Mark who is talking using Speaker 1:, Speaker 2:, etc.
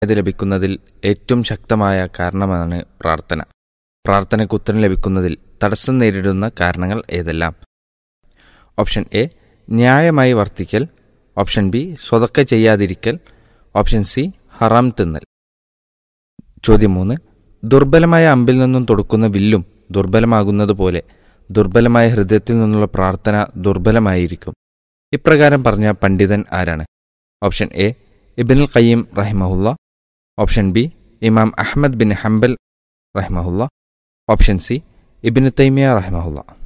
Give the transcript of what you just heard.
Speaker 1: ഇത് ലഭിക്കുന്നതിൽ ഏറ്റവും ശക്തമായ കാരണമാണ് പ്രാർത്ഥന പ്രാർത്ഥനയ്ക്ക് ഉത്തരം ലഭിക്കുന്നതിൽ തടസ്സം നേരിടുന്ന കാരണങ്ങൾ ഏതെല്ലാം ഓപ്ഷൻ എ ന്യായമായി വർത്തിക്കൽ ഓപ്ഷൻ ബി സ്വതക്ക ചെയ്യാതിരിക്കൽ ഓപ്ഷൻ സി ഹറാം തിന്നൽ ചോദ്യം മൂന്ന് ദുർബലമായ അമ്പിൽ നിന്നും തൊടുക്കുന്ന വില്ലും ദുർബലമാകുന്നത് പോലെ ദുർബലമായ ഹൃദയത്തിൽ നിന്നുള്ള പ്രാർത്ഥന ദുർബലമായിരിക്കും ഇപ്രകാരം പറഞ്ഞ പണ്ഡിതൻ ആരാണ് ഓപ്ഷൻ എ ഇബിനുൽ ഖയ്യിം റഹിമഹുല്ല ഓപ്ഷൻ ബി ഇമാം അഹമ്മദ് ബിൻ ഹംബൽ റഹിമഹുല്ല ഓപ്ഷൻ സി ഇബിന് തൈമിയ റഹിമഹുല്ല